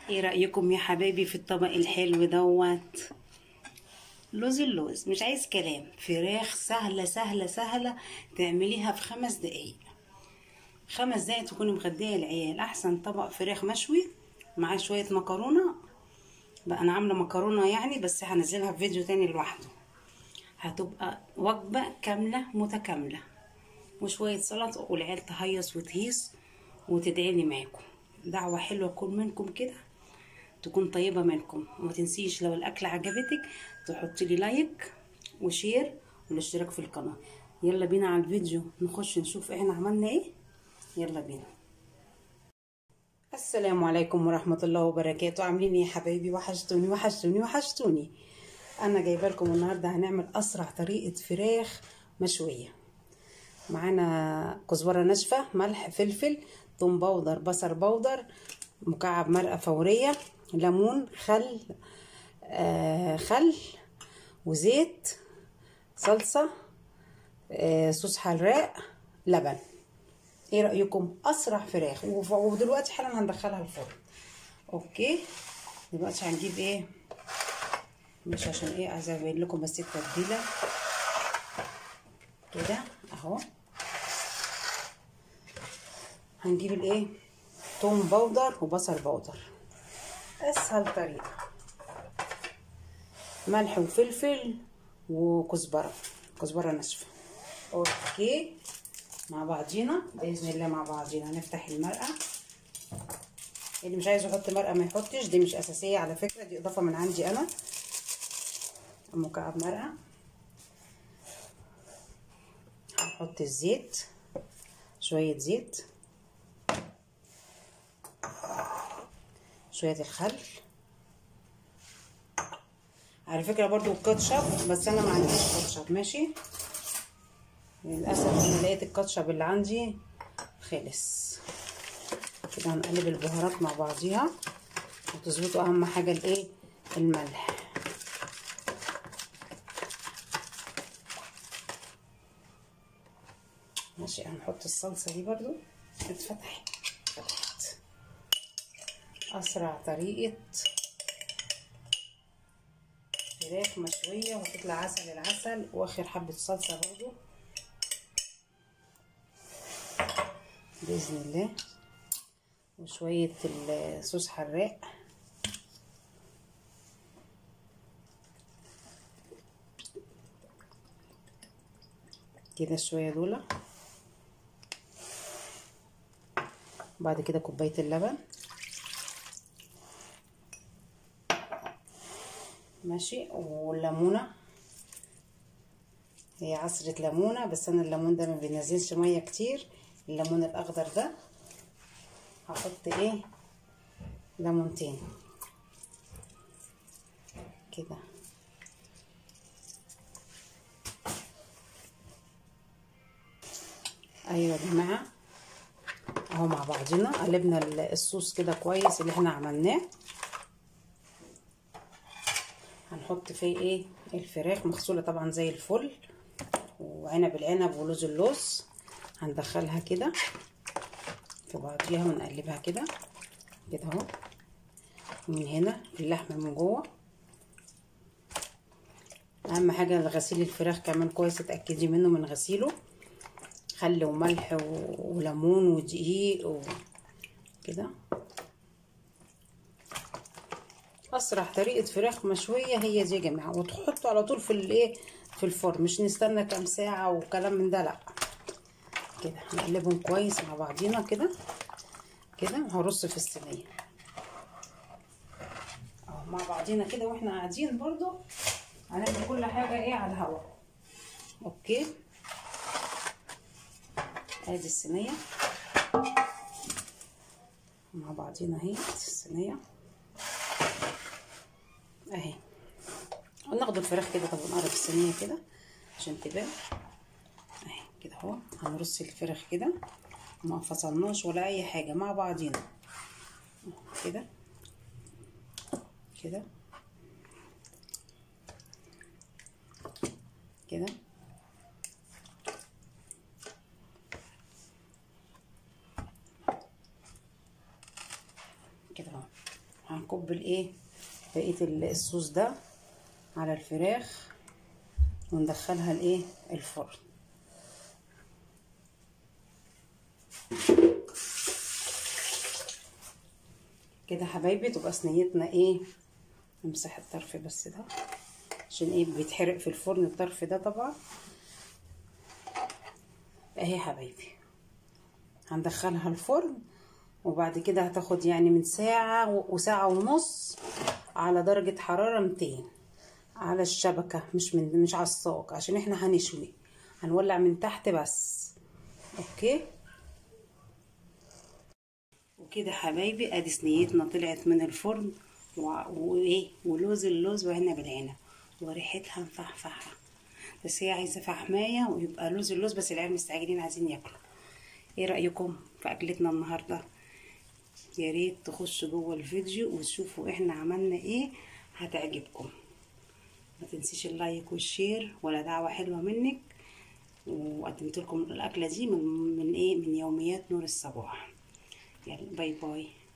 ايه رأيكم يا حبايبي في الطبق الحلو دوت لوز اللوز مش عايز كلام فراخ سهلة سهلة سهلة تعمليها في خمس دقايق خمس دقايق تكوني مغدية العيال احسن طبق فراخ مشوي معاه شوية مكرونة بقى انا عاملة مكرونة يعني بس هنزلها في فيديو تاني لوحده هتبقى وجبة كاملة متكاملة وشوية سلطة والعيال تهيص وتهيص وتدعيلي معاكم دعوة حلوة تكون منكم كده تكون طيبة منكم وما تنسيش لو الأكلة عجبتك تحطي لي لايك وشير والاشتراك في القناة يلا بينا على الفيديو نخش نشوف احنا عملنا ايه يلا بينا السلام عليكم ورحمة الله وبركاته عاملين ايه يا حبايبي وحشتوني وحشتوني وحشتوني انا جايبه لكم النهارده هنعمل اسرع طريقة فراخ مشوية معانا كزبرة ناشفة ملح فلفل ثوم بودر بصل بودر مكعب مرقة فورية ليمون خل آه خل وزيت صلصة آه صوص حراق لبن ايه رأيكم اسرع فراخ ودلوقتي حالا هندخلها الفرن اوكي دلوقتي هنجيب ايه مش عشان ايه عايزه ابين لكم بس التتبيله كده اهو هنجيب الايه توم بودر وبصل بودر اسهل طريقه ملح وفلفل وكزبره كزبره ناشفه اوكي مع بعضينا باذن الله مع بعضينا هنفتح المرقه اللي مش عايز يحط مرقه ما يحطش دي مش اساسيه على فكره دي اضافه من عندي انا مكعب مرقه هنحط الزيت شويه زيت شويه الخل على فكره برضو الكاتشب بس انا ما عنديش كاتشب ماشي للاسف انا لقيت الكاتشب اللي عندي خلص كده هنقلب البهارات مع بعضيها وتظبطوا اهم حاجه الايه الملح ماشي هنحط الصلصه دي برضو اتفتح فتحت اسرع طريقه فراخ مشويه وتطلع عسل العسل واخر حبه صلصه برضو باذن الله وشويه الصوص حراق كده شويه دول بعد كده كوبايه اللبن ماشي والليمونه هي عصره ليمونه بس انا الليمون ده ما بينزلش ميه كتير الليمون الاخضر ده هحط ايه ليمونتين كده ايوه يا جماعه اهو مع بعضنا قلبنا الصوص كده كويس اللي احنا عملناه هنحط فيه ايه الفراخ مغسوله طبعا زي الفل وعنب العنب ولوز اللوز هندخلها كده في بعضيها ونقلبها كده كده اهو من هنا اللحمه من جوه اهم حاجه غسيل الفراخ كمان كويس اتاكدي منه من غسيله خل وملح وليمون ودقيق وكده اسرع طريقه فراخ مشويه هي دي يا جماعه وتحطوا على طول في الايه في الفرن مش نستنى كام ساعه وكلام من ده لا كده هنقلبهم كويس مع بعضينا كده كده وهرص في الصينيه اهو مع بعضينا كده واحنا قاعدين برضو هنعمل كل حاجه ايه على الهوا اوكي ادي الصينيه مع بعضينا اهي الصينيه اهي وناخد الفراخ كده طب نقرب الصينيه كده عشان تبان اهي كده اهو هنرص الفراخ كده ما فصلناش ولا اي حاجه مع بعضينا كده كده كده هنكب الايه بقيه الصوص ده على الفراخ وندخلها الايه الفرن كده حبايبي تبقى صينيتنا ايه نمسح الطرف بس ده عشان ايه بيتحرق في الفرن الطرف ده طبعا اهي حبايبي هندخلها الفرن وبعد كده هتاخد يعني من ساعة وساعة ونص على درجة حرارة 200 على الشبكة مش من مش على الصاج عشان احنا هنشوي هنولع من تحت بس اوكي وكده حبايبي ادي صينيتنا طلعت من الفرن وايه ولوز اللوز وعنب العنب وريحتها مفحفحه بس هي عايزه فحمايه ويبقى لوز اللوز بس العيال مستعجلين عايزين ياكلوا ايه رايكم في اكلتنا النهارده يا ريت تخشوا جوه الفيديو وتشوفوا احنا عملنا ايه هتعجبكم ما تنسيش اللايك والشير ولا دعوه حلوه منك وقدمت لكم الاكله دي من من ايه من يوميات نور الصباح يلا باي باي